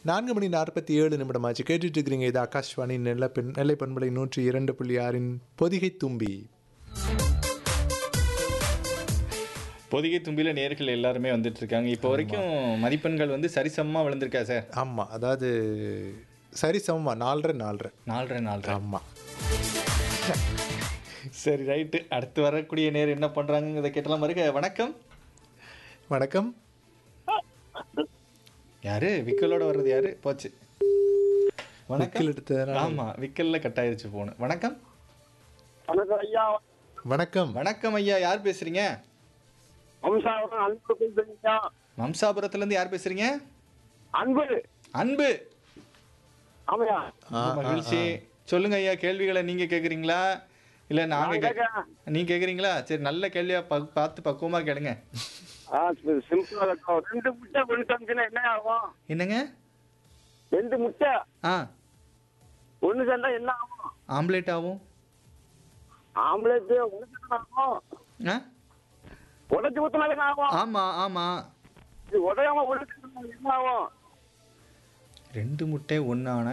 நான்கு மணி நாற்பத்தி ஏழு நிமிடமாச்சு கேட்டுட்டு இருக்கிறீங்க இது ஆகாஷ்வாணி நெல்லை பெண் நெல்லை பண்பலை நூற்றி இரண்டு புள்ளி ஆறின் பொதிகை தும்பி பொதிகை தும்பியில நேர்கள் எல்லாருமே வந்துட்டு இருக்காங்க இப்போ வரைக்கும் மதிப்பெண்கள் வந்து சரிசமமா விழுந்திருக்கா சார் ஆமாம் அதாவது சரி சமமா நாலரை நாலரை நாலரை நாலரை ஆமாம் சரி ரைட்டு அடுத்து வரக்கூடிய நேர் என்ன பண்றாங்கிறத கேட்டலாம் பாருங்க வணக்கம் வணக்கம் யாரு விக்கலோட வர்றது யாரு போச்சு வணக்கம் விக்கல் எடுத்ததுனால ஆமா விக்கல்ல கட் ஆயிருச்சு போன வணக்கம் வணக்கம் ஐயா வணக்கம் வணக்கம் ஐயா யார் பேசுறீங்க வம்சாவரம் அன்பு பேசுறீங்க வம்சாபுரத்துல இருந்து யார் பேசுறீங்க அன்பு அன்பு ஆமையா ஆ, ரொம்ப மகிழ்ச்சி சொல்லுங்க ஐயா கேள்விகளை நீங்க கேக்குறீங்களா இல்ல நாங்க நான் கே- கேட்கறேன். நீங்க கேக்குறீங்களா சரி நல்ல கேள்வியா ப- பார்த்து பக்குவமா கேளுங்க ஆ சி- சிம்பிளா இருக்கும் ரெண்டு முட்டை ஒன்று தந்துச்சுன்னா என்ன ஆகும் என்னங்க ரெண்டு முட்டை ஆ ஒன்று தந்தா என்ன ஆகும் ஆம்லேட் ஆகும் ஆம்புலன்ஸ் உடச்சு ஆகும் ஆ உடச்சு ஊத்தினாலே ஆகும் ஆமா ஆமா இது உடையாம உடச்சு என்ன ஆகும் ரெண்டு முட்டை ஒன்று ஆனால்